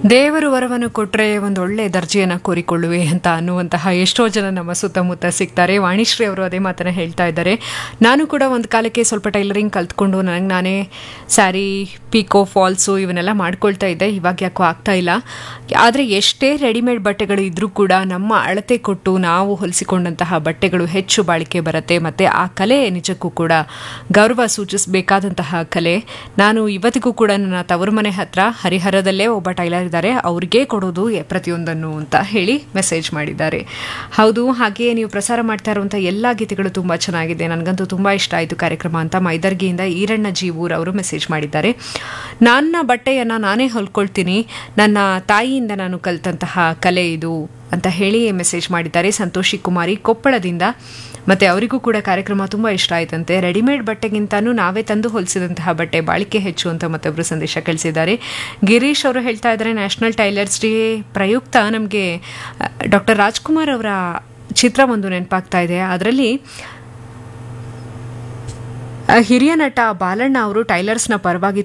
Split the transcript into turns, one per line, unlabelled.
ದೇವರು ವರವನ್ನು ಕೊಟ್ಟರೆ ಒಂದು ಒಳ್ಳೆ ದರ್ಜೆಯನ್ನು ಕೋರಿಕೊಳ್ಳುವೆ ಅಂತ ಅನ್ನುವಂತಹ ಎಷ್ಟೋ ಜನ ನಮ್ಮ ಸುತ್ತಮುತ್ತ ಸಿಗ್ತಾರೆ ವಾಣಿಶ್ರೀ ಅವರು ಅದೇ ಮಾತನ್ನು ಹೇಳ್ತಾ ಇದ್ದಾರೆ ನಾನು ಕೂಡ ಒಂದು ಕಾಲಕ್ಕೆ ಸ್ವಲ್ಪ ಟೈಲರಿಂಗ್ ಕಲ್ತ್ಕೊಂಡು ನನಗೆ ನಾನೇ ಸ್ಯಾರಿ ಪೀಕೋ ಫಾಲ್ಸು ಇವನ್ನೆಲ್ಲ ಮಾಡ್ಕೊಳ್ತಾ ಇದ್ದೆ ಇವಾಗ ಯಾಕೋ ಆಗ್ತಾ ಇಲ್ಲ ಆದರೆ ಎಷ್ಟೇ ರೆಡಿಮೇಡ್ ಬಟ್ಟೆಗಳು ಇದ್ರೂ ಕೂಡ ನಮ್ಮ ಅಳತೆ ಕೊಟ್ಟು ನಾವು ಹೊಲಿಸಿಕೊಂಡಂತಹ ಬಟ್ಟೆಗಳು ಹೆಚ್ಚು ಬಾಳಿಕೆ ಬರುತ್ತೆ ಮತ್ತು ಆ ಕಲೆ ನಿಜಕ್ಕೂ ಕೂಡ ಗೌರವ ಸೂಚಿಸಬೇಕಾದಂತಹ ಕಲೆ ನಾನು ಇವತ್ತಿಗೂ ಕೂಡ ನನ್ನ ತವರು ಮನೆ ಹತ್ರ ಹರಿಹರದಲ್ಲೇ ಒಬ್ಬ ಟೈಲರ್ ಇದ್ದಾರೆ ಅವ್ರಿಗೆ ಕೊಡೋದು ಎ- ಪ್ರತಿಯೊಂದನ್ನು ಅಂತ ಹೇಳಿ ಮೆಸೇಜ್ ಮಾಡಿದ್ದಾರೆ ಹೌದು ಹಾಗೆಯೇ ನೀವು ಪ್ರಸಾರ ಮಾಡ್ತಾ ಇರುವಂಥ ಎಲ್ಲ ಗೀತೆಗಳು ತುಂಬ ಚೆನ್ನಾಗಿದೆ ನನಗಂತೂ ತುಂಬ ಇಷ್ಟ ಆಯಿತು ಕಾರ್ಯಕ್ರಮ ಅಂತ ಮೈದರ್ಗಿಯಿಂದ ಈರಣ್ಣ ಜೀವೂರ್ ಅವರು ಮೆಸೇಜ್ ಮಾಡಿದ್ದಾರೆ ನನ್ನ ಬಟ್ಟೆಯನ್ನು ನಾನೇ ಹೊಲ್ಕೊಳ್ತೀನಿ ನನ್ನ ತಾಯಿಯಿಂದ ನಾನು ಕಲಿತಂತಹ ಕಲೆ ಇದು ಅಂತ ಹೇಳಿ ಮೆಸೇಜ್ ಮಾಡಿದ್ದಾರೆ ಸಂತೋಷಿ ಕುಮಾರಿ ಕೊಪ್ಪಳದಿಂದ ಮತ್ತು ಅವರಿಗೂ ಕೂಡ ಕಾರ್ಯಕ್ರಮ ತುಂಬ ಇಷ್ಟ ಆಯ್ತಂತೆ ರೆಡಿಮೇಡ್ ಬಟ್ಟೆಗಿಂತನೂ ನಾವೇ ತಂದು ಹೊಲಿಸಿದಂತಹ ಬಟ್ಟೆ ಬಾಳಿಕೆ ಹೆಚ್ಚು ಅಂತ ಮತ್ತೊಬ್ಬರು ಸಂದೇಶ ಕಳಿಸಿದ್ದಾರೆ ಗಿರೀಶ್ ಅವರು ಹೇಳ್ತಾ ಇದ್ದಾರೆ ನ್ಯಾಷನಲ್ ಟೈಲರ್ಸ್ ಡೇ ಪ್ರಯುಕ್ತ ನಮಗೆ ಡಾಕ್ಟರ್ ರಾಜ್ಕುಮಾರ್ ಅವರ ಚಿತ್ರ ಒಂದು ನೆನಪಾಗ್ತಾ ಇದೆ ಅದರಲ್ಲಿ ಆ, ಹಿರಿಯ ನಟ ಬಾಲಣ್ಣ ಅವರು ಟೈಲರ್ಸ್ನ ಪರವಾಗಿ